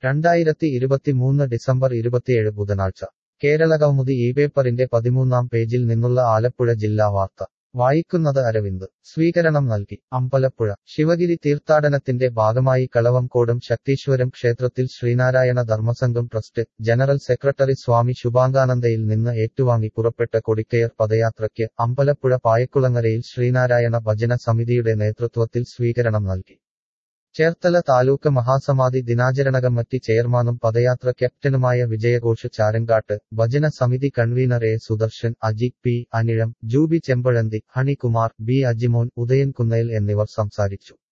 രണ്ടായിരത്തി ഇരുപത്തിമൂന്ന് ഡിസംബർ ഇരുപത്തിയേഴ് ബുധനാഴ്ച കേരളകൗമുദി ഈ പേപ്പറിന്റെ പതിമൂന്നാം പേജിൽ നിന്നുള്ള ആലപ്പുഴ ജില്ലാ വാർത്ത വായിക്കുന്നത് അരവിന്ദ് സ്വീകരണം നൽകി അമ്പലപ്പുഴ ശിവഗിരി തീർത്ഥാടനത്തിന്റെ ഭാഗമായി കളവംകോടും ശക്തീശ്വരം ക്ഷേത്രത്തിൽ Sreenarayana Dharmasangham trust general secretary Swami ശുഭാംഗാനന്ദയിൽ നിന്ന് ഏറ്റുവാങ്ങി പുറപ്പെട്ട കൊടിക്കയർ പദയാത്രയ്ക്ക് അമ്പലപ്പുഴ പായക്കുളങ്ങരയിൽ ശ്രീനാരായണ ഭജന സമിതിയുടെ നേതൃത്വത്തിൽ സ്വീകരണം നൽകി ചേർത്തല താലൂക്ക് മഹാസമാധി ദിനാചരണ കമ്മിറ്റി ചെയർമാനും പദയാത്ര ക്യാപ്റ്റനുമായ വിജയഘോഷ് ചാരങ്കാട്ട് ഭജന സമിതി convener A Sudarshan Aji P Anizham Jubi Chempazhanthi Honeykumar B Ajimon Udayan Kunnel എന്നിവർ സംസാരിച്ചു